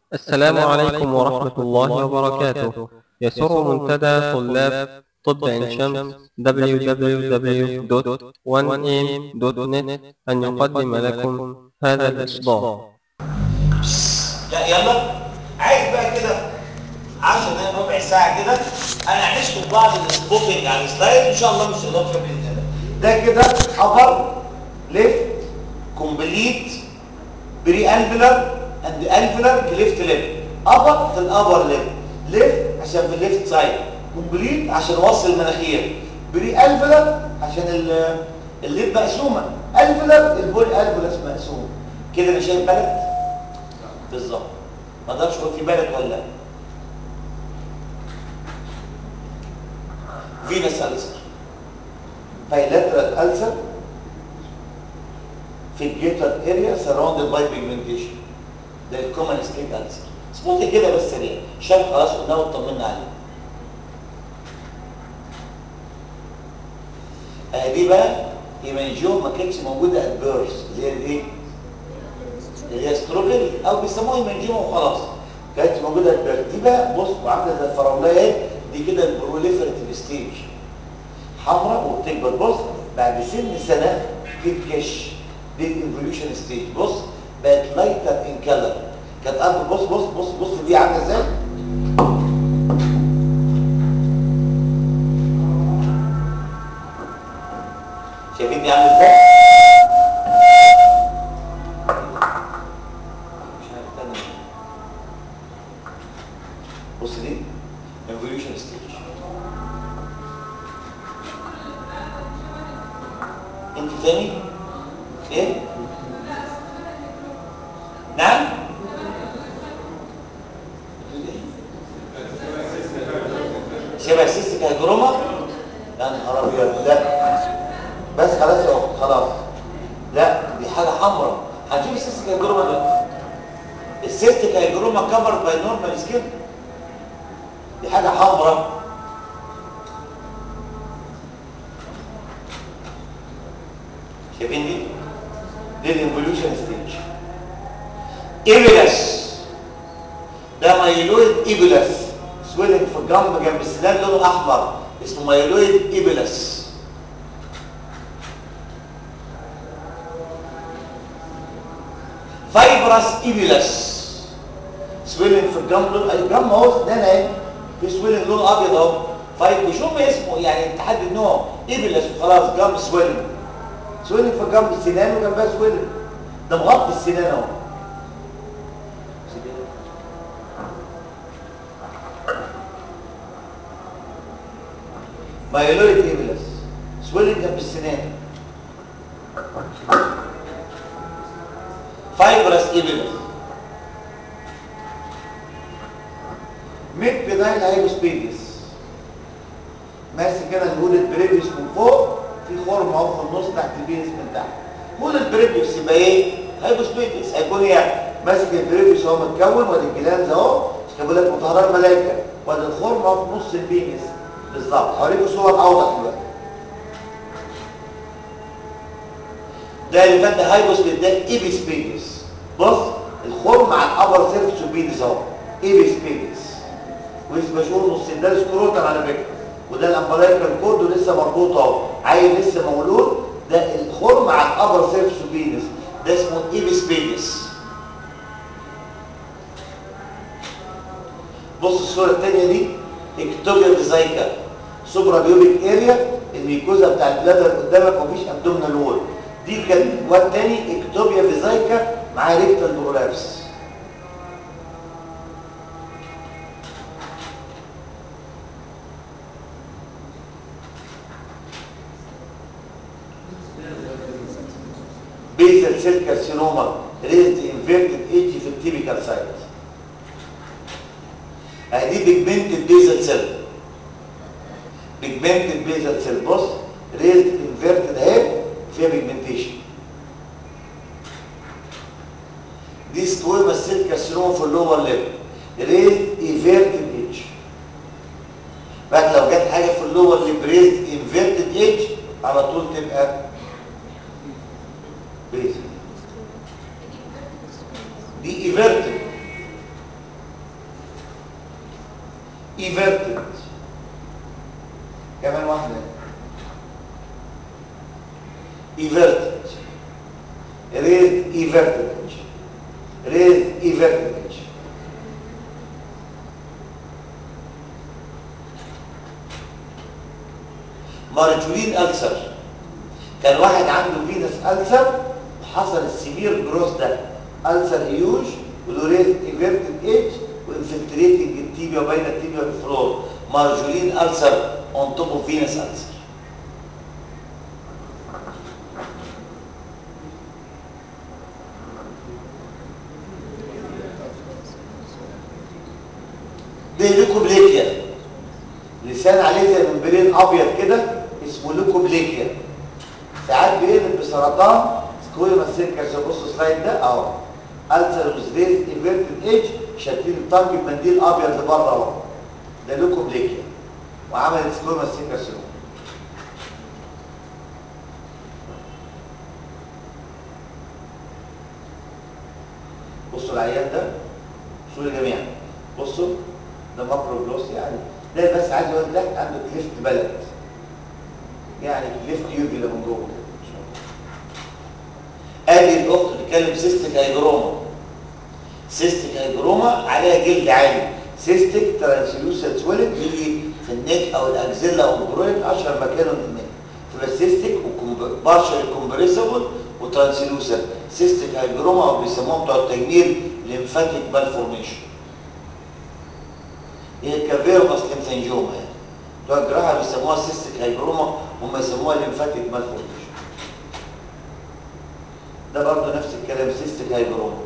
السلام عليكم ورحمة الله وبركاته يسر منتدى طلاب طب عين شمس www.1am.net أن يقدم لكم هذا الإصدار لا يلا عايز بقى كده 10 دقايق ربع ساعه كده انا هنشكل بعض السبوتنج على السلايد ان شاء الله مش هنقدر باذن الله ده كده ابر ليفت كومبليت بري انفلر اند انفلر ليفت ليفت ابر في الابر ليفت ليفت عشان في الليفت سايد كومبليت عشان اوصل المناخير بري انفلر عشان ال- الليف مقسومه انفلر البول انفلس مقسوم كده انا شايف بلد بالظبط ما اقدرش اقول في بالك ولا لا فينس ألسر bilateral ألسر في الجيتر اريا surrounded by pigmentation ده الكومن ستيت ألسر سبوتي كده بس سريع شاب خلاص قلنا واطمنا عليه آه دي بقى ايمانجيوم ما كانتش موجوده at birth اللي هي الايه؟ اللي هي ستروبري او بيسموها ايمانجيوم وخلاص كانت موجوده at birth دي بقى بص وعامله زي الفراولايه اهي دي كده البروليفرتيف ستيج حمراء وبتكبر بص بعد سن سنه تتكش دي الايفوليوشن ستيج بص بقت لايتر ان كلر كانت قبل بص بص بص بص دي عامله ازاي شايفين دي عامله ازاي مش عارف تاني بص دي evolution stage انت تاني ايه نعم بتقول ايه شبه سيستيك هيجروما يا نهار ابيض لا بس خلاص يا اخت خلاص لا دي حاجه حمراء هنشوف السيستيك هيجروما دلوقتي السيستيك هيجروما كفرد باي نورمال سكين دي حاجه حمراء شايفين دي دي الانفوليوشن ستيج ايبلس ده مايلويد ايبلس سويلنج في الجنب جنب السنان لونه احمر اسمه مايلويد ايبلس فايبرس ايبلس سويلنج في الجنب لون الجنب اهو اسنان اهي في سويلنج لون ابيض اهو فايب مش هم اسمه يعني تحدد نوع ايبلس وخلاص جنب سويلنج سويلنج في جنب السنان وجنبها سويلنج ده مغطي السنان اهو مايلويد ايبلس سويلنج جنب السنان فايبرس ايبلس ميد بيناين هايبوسبيديس ماسك كده نقول البريفيوس من فوق في خرم اهو في النص تحت البينس من تحت قول البريفيوس يبقى ايه هايبوسبيديس هيكون يعني ماسك البريفيوس اهو متكون وادي الجلاند اهو مش كان بيقول لك مطهرات الملائكه وادي الخرم اهو في نص البينس بالظبط هوريكم صور اوضح دلوقتي ده اللي فات ده هايبوسبيديس ده ايبيسبيديس بص الخرم مع الابر سيرفس والبينس اهو ايبيسبيديس ويسمشوه نص ده سكروتال على فكره وده الامبلايكال كود ولسه مربوط اهو عيل لسه مولود ده الخرم مع الابر سيرفس وبينس ده اسمه ايبيسبيديس بص الصوره الثانيه دي اكتوبيا فيزايكا سوبرا بيوبيك اريا الميكوزا بتاع البلادر قدامك ومفيش ابدومينال وول دي كان واد تاني اكتوبيا فيزايكا مع ريكتال برولابس بيزل سيل كارسينوما ريزد انفيرتد ايجي في التيبيكال سايت ادي بيجمنتد بيزل سيل بيجمنتد بيزل سيل بص ريزد انفيرتد اهي فيها بيجمنتيشن دي سكويما سيل كارسينوما في اللور ليفل ريزد انفيرتد ايج بعد لو جت حاجه في اللور ليفل ريزد انفيرتد ايج على طول تبقى بيزل دي ايفيرتد ايفيرتد كمان واحده ايفيرتد ريز ايفيرتد ريز ايفيرتد مارجولين ألسر كان واحد عنده فينس ألسر وحصل السيفير جروس ده ألسر هيوج ولوريز ايفيرتد ايج وانفلتريتنج التيبيا وبين التيبيا والفلور مارجولين ألسر اون توب اوف فينس ألسر ده ليكوبليكيا لسان عليه زي ممبرين ابيض كده اسمه ليكوبليكيا ساعات بيقلب بسرطان سكويما سيركس بص السلايد ده اهو السر وزريز ايفيرتد ايج شادين الطنج بمنديل ابيض لبره اهو ده ليكوبليكيا وعملت سكويما سيركس بصوا العيان ده بصوا لي جميعا بصوا ده ماكرو جلوس يعني ده بس عايز اقول لك عنده كليفت بلد يعني كليفت يوفيلا من جوه ادي الاخت بتتكلم سيستيك هيجروما سيستيك هيجروما عليها جلد عالي سيستيك ترانسلوسال سويلت بيجي في النك او الاكزيلا او البرويد اشهر مكانه في النك تبقى سيستيك وبارشل كومبريسبل وترانسلوسال سيستيك هيجروما او بيسموها بتوع التجميل ليمفاتيك بالفورميشن هي كافيرنس ليمفانجوما يعني بتوع الجراحه بيسموها سيستيك هيجروما هم يسموها ليمفاتيك مالفورميشن ده برضه نفس الكلام سيستيك هيجروما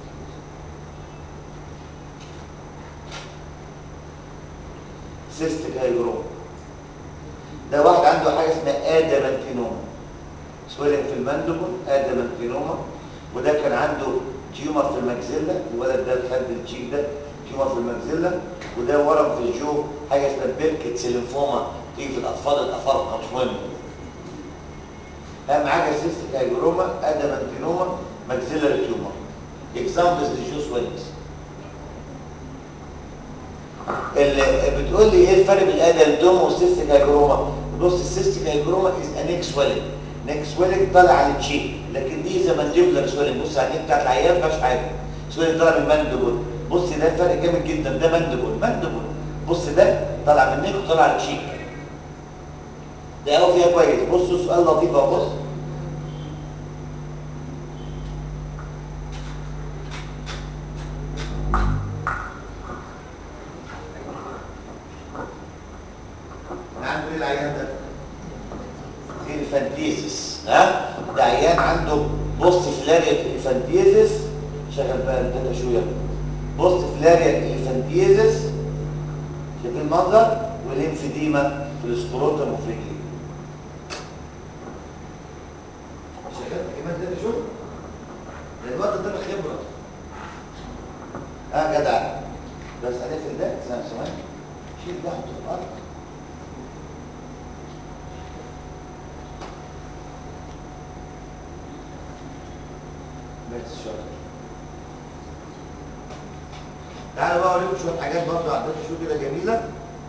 سيستيك هيجروما ده واحد عنده حاجه اسمها ادامنتينوما سويلنج في الماندوبل ادامنتينوما وده كان عنده تيومر في المجزله الولد ده خد التشيك ده تيومر في المجزله وده ورم في الجو حاجه اسمها بيركتس لينفوما تيجي في الاطفال الافارقه مش مهم اهم حاجه سيستيك هيجروما ادامنتينوما ماكسيلاري تيومر اكزامبلز للجو سويلنجز اللي بتقول لي ايه الفرق بين الادامنتينوما والسيستيك هيجروما بص السيستيك هيجروما از انيك سويلنج نيك سويلنج طالع على التشيك لكن دي زي مانديبولار سويلنج بص على النيك بتاعت العيان ما فيهاش حاجه سويلنج طالع من المانديبول بص ده فرق جامد جدا ده مانديبول مانديبول بص ده طالع من النيك وطالع على التشيك ده قوي فيها كويس بصوا سؤال لطيف اهو بص عنده ايه العيان ده؟ الفانتيزس ها؟ ده عيان عنده بوست فلاريال الفانتيزس شغل بقى الداتا شويه بوست فلاريال الفانتيزس شايفين المنظر والانفديما في السكروتم وفي رجليه شغال كمان ده شوف ده الوقت ده خبره اه جدع بس هنقفل ده ثانيه ثواني شيل ده حطه في الارض بس شاطر تعالوا بقى اوريكم شويه حاجات برضه عدت شو كده جميله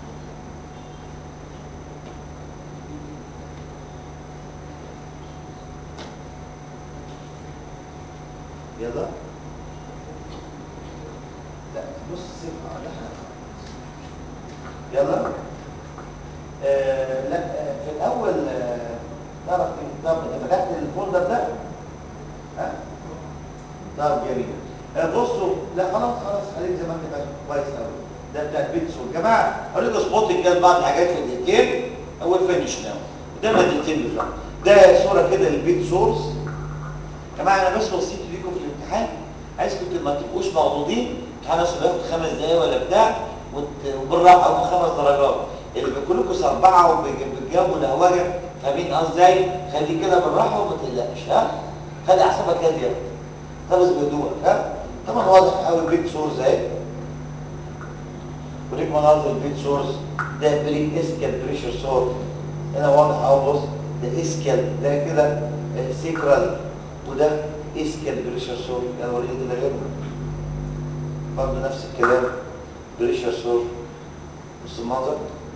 يلا لا بص سيب اه لا يلا آه لا آه في الاول آه تعرف طب انت فتحت الفولدر ده ها طب جميل آه بصوا لا خلاص خلاص خليك زي ما انت فاهم كويس قوي ده بتاع البيت سول يا جماعه اوريكم سبوتنج كده بعض الحاجات في الدقيقتين اول فينش ناو قدامنا دقيقتين بالظبط ده صوره كده للبيت سورس يا جماعه انا بس وصيت ليكم في الامتحان عايزكم ما تبقوش مغضوضين امتحان اصلا بياخد خمس دقايق ولا بتاع وبالراحه او خمس درجات اللي بيقول لكم اربعه وبتجاوبوا لهواجه فاهمين قصدي خليك كده بالراحه وما تقلقش ها خلي اعصابك هاديه خلص بهدوء ها طبعا واضح قوي البيت سورس اهي وريك مناظر البيت سورس ده بريك اسكال بريشر سورس هنا واضح اهو بص ده اسكال ده كده سيكرال وده اسكال بريشر سورس انا اوريك كده غيره برضه نفس الكلام بريشر سورس بص المنظر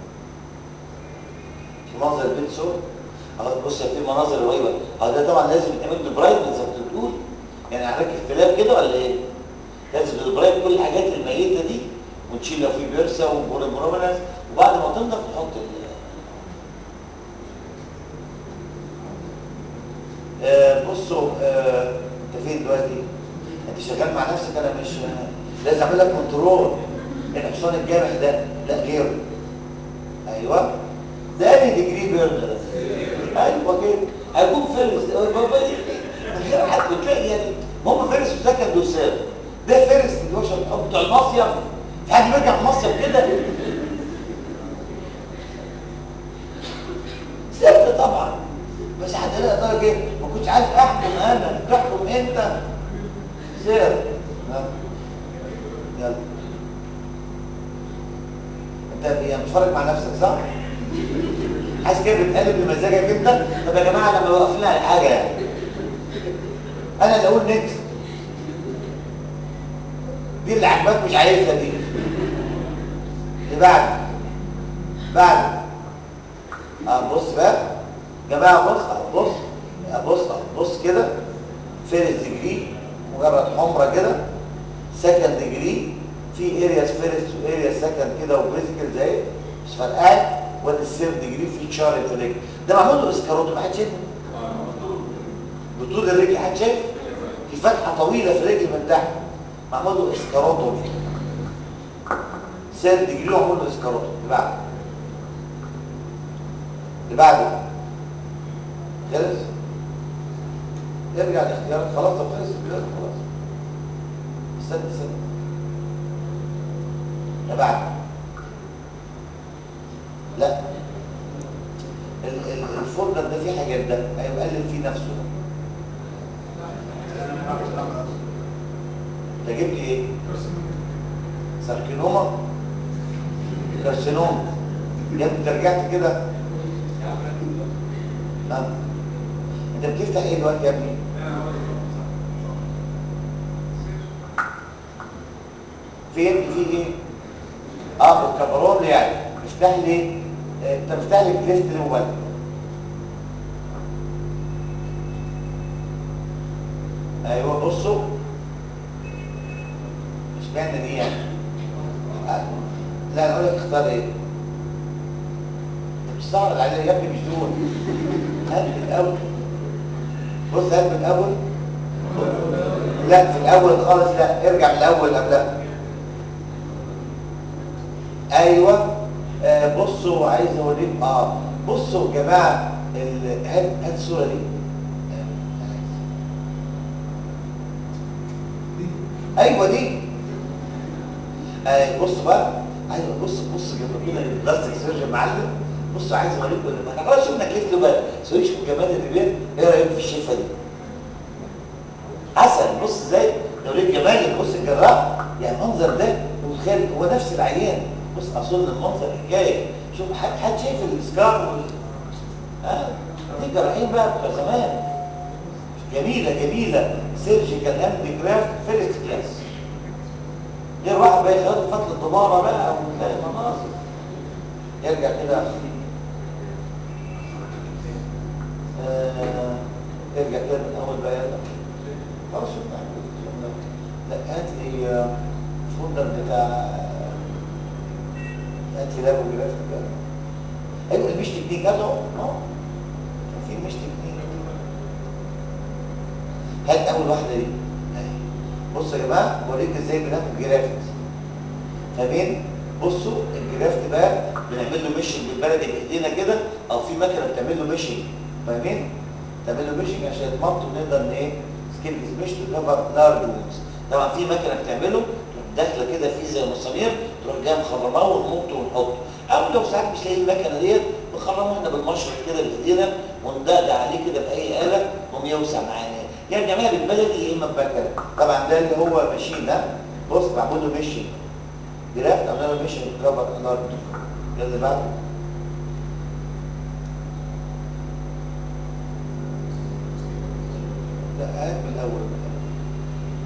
في منظر البيت سور اهو بص في مناظر رهيبه اهو ده طبعا لازم يتعمل بالبرايت زي ما انت بتقول يعني هنركب اختلاف كده ولا ايه؟ لازم بالبرايت كل الحاجات الميته دي ونشيل لو في بيرسا وبرومينانس وبعد ما تنضف نحط ال آه بصوا آه انت فين دلوقتي؟ انت شغال مع نفسك انا مش لازم اعمل لك كنترول الحصان الجامح ده لا غيره ايوه ده انهي ديجري بيرن ده ايوه كده هيكون فيرس بابا من غير حد بتلاقي يعني هم فيرس وسكند وسير ده فيرس اللي هو شغال بتوع المصيف في حد بيرجع من المصيف كده سبت طبعا بس حد لا درجه ايه ما كنتش عايز احكم انا تحكم انت سير يلا انت يعني بتتفرج مع نفسك صح؟ حاسس كده بتقلب بمزاجك انت طب يا جماعه لما واقفين على حاجه يعني انا اللي اقول نكست دي اللي عجباك مش عايزها دي اللي بعد بعد اه بص بقى يا جماعه بص اه بص اه بص اه بص كده فيرست ديجري مجرد حمره كده سكند ديجري في ارياس فيرست وارياس سكند كده وفيزيكال زي مش فرقان وادي السيرف ديجري في تشارج في الرجل ده معمول له اسكاروتو ما حد شايفه بطول الرجل حد شايف في فتحه طويله في الرجل من تحت معمول له اسكاروتو سيرف ديجري ومعمول له اسكاروتو اللي بعده اللي بعده خلص ارجع الاختيارات خلاص طب خلص الاختيارات خلاص استنى استنى اللي بعده لا الفولدر ده فيه حاجات ده هيقلل فيه نفسه ده ده جبت ايه ساركينوما كارسينوما جبت انت رجعت كده ها انت بتفتح ايه دلوقتي يا ابني فين في ايه اه بالكبرون يعني افتح لي انت افتح لي الكليفت الموبايل ايوه بصوا اشمعنى دي يعني آه. لا انا اقول لك اختار ايه انت بتستعرض عليا يا ابني مش دول هات من الاول بص هات من الاول لا في الاول خالص لا ارجع من الاول قبلها ايوه آه بصوا عايز اوريك اه بصوا يا جماعه هات هات الصوره دي ايوه دي آه بص بقى عايز بص بص جنب كده البلاستيك سيرجن معلم بص عايز اوريكم اللي احنا خلاص شفنا كيف بقى سويش جمال الرجال ايه رايك في الشفه دي عسل بص ازاي اوريك جمال بص الجراح يعني المنظر ده متخيل هو نفس العيان بص اظن المنظر حكايه شوف حد حد شايف السكار وال... ها دي جراحين بقى بتوع زمان جميله جميله سيرجيكال هاند كرافت فيرست كلاس غير واحد بقى يخاف فتل الضماره بقى وتلاقي مناظر يرجع كده آه يرجع كده من اول بقى يلا خلاص شفنا لا هات لي الفولدر بتاع هات لي لابو جرافت بقى ايوه المش تكنيك هاته اه في مش تكنيك هات اول واحده دي بصوا يا جماعه بوريك ازاي بناخد جرافت فاهمين بصوا الجرافت بقى بنعمل له ميشنج بالبلدي بايدينا كده او في مكنه بتعمل له ميشنج فاهمين تعمل له ميشنج عشان يتمط ونقدر ايه سكيل مش تكفر لارج وونز طبعا في مكنه بتعمله تروح داخله كده في زي مسامير تروح جايه مخرماه ونحطه ونحطه او لو ساعات مش لاقي المكنه ديت بنخرمه احنا بالمشرط كده بايدينا وندقدق عليه كده باي اله وهم يوسع معانا يعني بنعملها بالبلدي يا اما بمكنه طبعا ده اللي هو ماشين ده بص بعمل له ميشن جرافت عملنا له ميشن كفر لارج يلا اللي بعده لا هات من الاول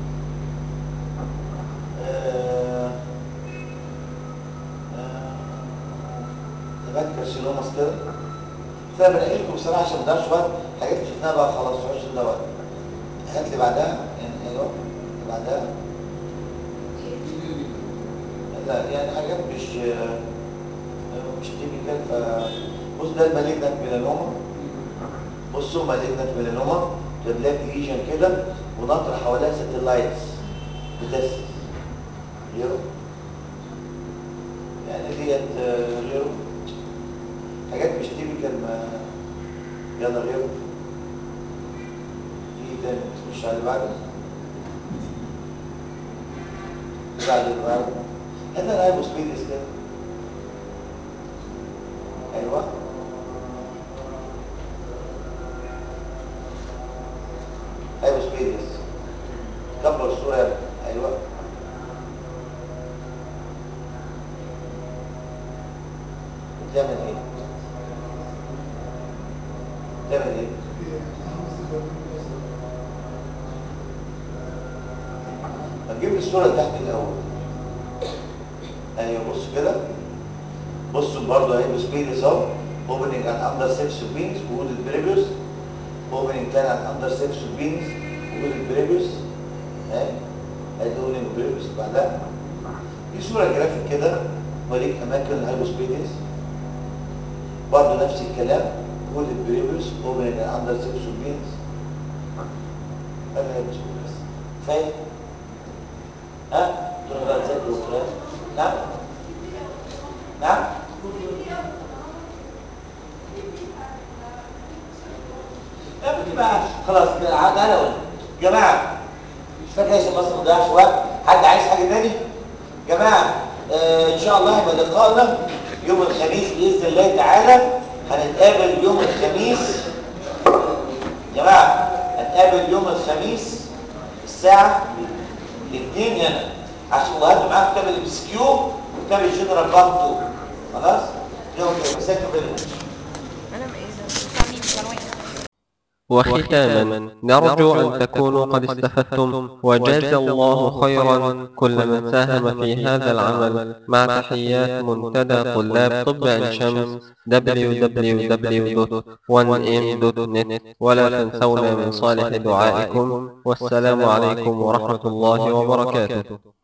آه آه هيبات كارسينوماس كده فانا بنقل لكم بصراحه عشان ما نضيعش وقت حاجات شفناها بقى خلاص مش ده وقت هات لي بعدها يعني ايوه اللي بعدها لا يعني حاجات مش مش تيبيكال ف بص ده المالجنت ميلانوما بصوا مالجنت ميلانوما تبلاك ليجن كده ونطر حواليها ساتلايتس بتس غيره يعني ديت آه، غيره حاجات مش تيبيكال ما يلا غيره في تاني مش على اللي بعده اللي بعده اللي بعده هذا الهايبوسبيدس كده ايوه هايبوسبيدس كبر الصورة يا ابني. ايوه بتعمل ايه؟ بتعمل ايه؟ هتجيب لي الصورة اللي تحت الأول ايوه بص كده بصوا برضه اهي بسبيدس اهو opening and under six beans wooded previous opening كان and under six beans wooded previous اهي ادي opening previous بعدها دي صورة جرافيك كده وريك اماكن الهايبوسبيدس برضه نفس الكلام wooded previous opening and under six beans ادي الهايبوسبيدس فاهم؟ ها؟ تروح بقى تذاكر وتراجع نعم؟ نعم؟ لا بتبقى خلاص كده انا اقول جماعه مش فاكر عشان بس ما نضيعش وقت حد عايز حاجه تاني جماعه آه ان شاء الله يبقى لقائنا يوم الخميس باذن الله تعالى هنتقابل يوم الخميس جماعه هنتقابل يوم الخميس الساعه 2 هنا عشان وهاتوا معاكم كتاب البس كيو وكتاب الجنرال بارت 2 خلاص يوم مساكن بينهم انا ايه ده بتاع مين بتاع وين وختاما نرجو أن تكونوا قد استفدتم وجاز الله خيرا كل من ساهم في هذا العمل مع تحيات منتدى طلاب طب عين شمس www.1m.net ولا تنسونا من صالح دعائكم والسلام عليكم ورحمة الله وبركاته